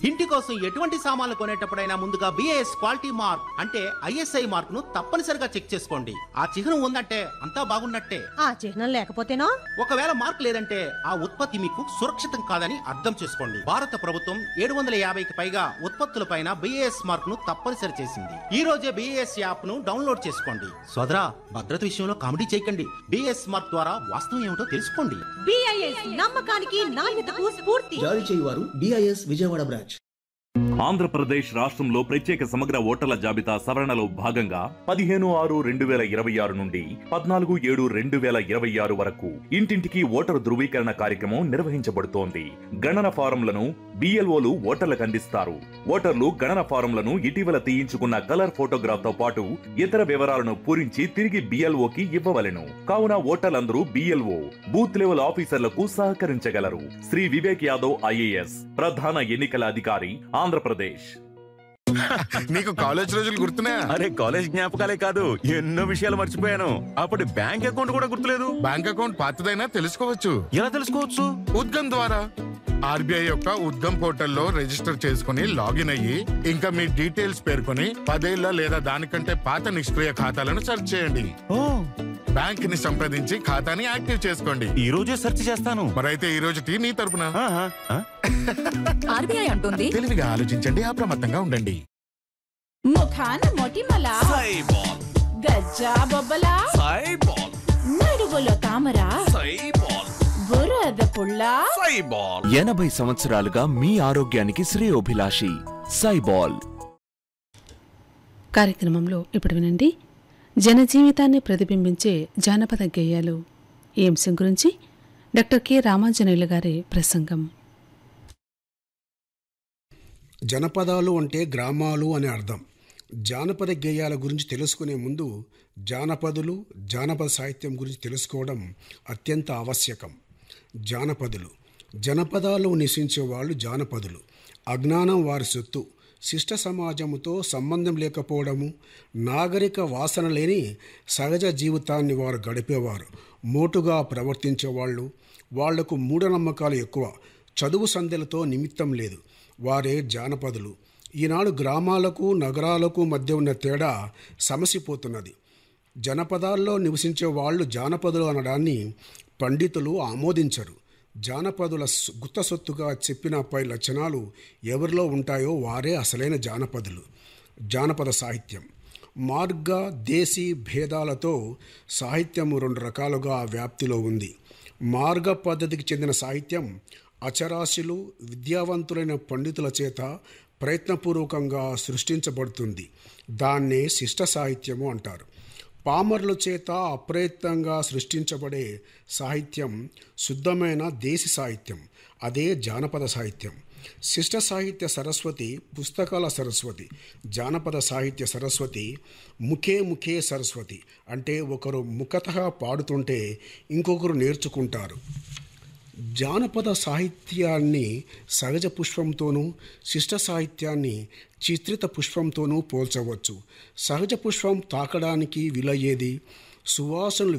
ఇంటి కోసం ఎటువంటి సామాన్లు కొనేటప్పుడైనా ముందుగా బిఏఎస్ క్వాలిటీ మార్క్ అంటే ఐఎస్ఐ మార్క్ ను తప్పనిసరిగా చెక్ చేసుకోండి ఆ చిహ్నం ఉందంటే అంతా బాగున్నట్టే ఆ చిహ్నం లేకపోతేనో ఒకవేళ మార్క్ లేదంటే ఆ ఉత్పత్తి మీకు సురక్షితం కాదని అర్థం చేసుకోండి భారత ప్రభుత్వం ఏడు వందల యాభైకి పైగా ఉత్పత్తులపైన బిఏఎస్ మార్క్ ను తప్పనిసరి చేసింది ఈ రోజే బిఏఎస్ యాప్ ను డౌన్లోడ్ చేసుకోండి సోదరా భద్రత విషయంలో కామెడీ చేయకండి బిఏఎస్ మార్క్ ద్వారా వాస్తవం ఏమిటో తెలుసుకోండి బిఐఎస్ నమ్మకానికి నాణ్యతకు స్ఫూర్తి జారీ చేయువారు డిఐఎస్ విజయవాడ బ్రాంచ్ ఆంధ్రప్రదేశ్ రాష్ట్రంలో ప్రత్యేక సమగ్ర ఓటర్ల జాబితా సవరణలో భాగంగా పదిహేను ఆరు రెండు వేల ఇరవై ఆరు నుండి పద్నాలుగు ఏడు రెండు వేల ఇరవై ఆరు వరకు ఇంటింటికి ఓటరు ధృవీకరణ కార్యక్రమం నిర్వహించబడుతోంది గణన ఫారంలను బిఎల్ఓలు ఓటర్లకు అందిస్తారు ఓటర్లు గణన ఫారంలను ఇటీవల తీయించుకున్న కలర్ ఫోటోగ్రాఫ్ తో పాటు ఇతర వివరాలను పూరించి తిరిగి బిఎల్ఓకి ఇవ్వవలెను కావున ఓటర్లందరూ బిఎల్ఓ బూత్ లెవెల్ ఆఫీసర్లకు సహకరించగలరు శ్రీ వివేక్ యాదవ్ ఐఏఎస్ ప్రధాన ఎన్నికల అధికారి ఆంధ్రప్రదేశ్ నీకు కాలేజ్ రోజులు గుర్తున్నాయా అరే కాలేజ్ జ్ఞాపకాలే కాదు ఎన్నో విషయాలు మర్చిపోయాను అప్పటి బ్యాంక్ అకౌంట్ కూడా గుర్తులేదు బ్యాంక్ అకౌంట్ పాతదైనా తెలుసుకోవచ్చు ఎలా తెలుసుకోవచ్చు ఉద్గమ్ ద్వారా ఆర్బీఐ యొక్క ఉద్గమ్ పోర్టల్లో రిజిస్టర్ చేసుకుని లాగిన్ అయ్యి ఇంకా మీ డీటెయిల్స్ పేర్కొని పదేళ్ల లేదా దానికంటే పాత నిష్క్రియ ఖాతాలను సెర్చ్ చేయండి ఓ బ్యాంక్ ని సంప్రదించి ఖాతాని యాక్టివ్ చేసుకోండి ఈ రోజే సెర్చ్ చేస్తాను మరైతే ఈ రోజు టీ నీ తరపున ఆహా, ఆ? ఆర్బీఐ అంటుంది తెలివిగా ఆలోచించండి అప్రమత్తంగా ఉండండి ముఖాన మొటిమల గజ్జా బొబ్బల నడువులో తామర బురద పుల్ల ఎనభై సంవత్సరాలుగా మీ ఆరోగ్యానికి శ్రేయోభిలాషి సైబాల్ కార్యక్రమంలో ఇప్పుడు వినండి జనజీవితాన్ని ప్రతిబింబించే జానపద గేయాలు ఈ అంశం గురించి డాక్టర్ కె రామాంజనేయులు గారి ప్రసంగం జనపదాలు అంటే గ్రామాలు అని అర్థం జానపద గేయాల గురించి తెలుసుకునే ముందు జానపదులు జానపద సాహిత్యం గురించి తెలుసుకోవడం అత్యంత ఆవశ్యకం జానపదులు జనపదాల్లో నివసించే వాళ్ళు జానపదులు అజ్ఞానం వారి సొత్తు శిష్ట సమాజముతో సంబంధం లేకపోవడము నాగరిక వాసన లేని సహజ జీవితాన్ని వారు గడిపేవారు మోటుగా ప్రవర్తించేవాళ్ళు వాళ్లకు మూఢనమ్మకాలు ఎక్కువ చదువు సంధ్యలతో నిమిత్తం లేదు వారే జానపదులు ఈనాడు గ్రామాలకు నగరాలకు మధ్య ఉన్న తేడా సమసిపోతున్నది జనపదాల్లో నివసించే వాళ్ళు జానపదులు అనడాన్ని పండితులు ఆమోదించరు జానపదుల స్- గుత్త సొత్తుగా చెప్పిన పై లక్షణాలు ఎవరిలో ఉంటాయో వారే అసలైన జానపదులు జానపద సాహిత్యం మార్గ దేశీ భేదాలతో సాహిత్యము రెండు రకాలుగా వ్యాప్తిలో ఉంది మార్గ పద్ధతికి చెందిన సాహిత్యం అచరాశులు విద్యావంతులైన పండితుల చేత ప్రయత్నపూర్వకంగా సృష్టించబడుతుంది దాన్నే శిష్ట సాహిత్యము అంటారు పామర్ల చేత అప్రయత్నంగా సృష్టించబడే సాహిత్యం శుద్ధమైన దేశీ సాహిత్యం అదే జానపద సాహిత్యం శిష్ట సాహిత్య సరస్వతి పుస్తకాల సరస్వతి జానపద సాహిత్య సరస్వతి ముఖే ముఖే సరస్వతి అంటే ఒకరు ముఖత పాడుతుంటే ఇంకొకరు నేర్చుకుంటారు జానపద సాహిత్యాన్ని సహజ పుష్పంతోనూ శిష్ట సాహిత్యాన్ని చిత్రిత పుష్పంతోనూ పోల్చవచ్చు సహజ పుష్పం తాకడానికి వీలయ్యేది సువాసనలు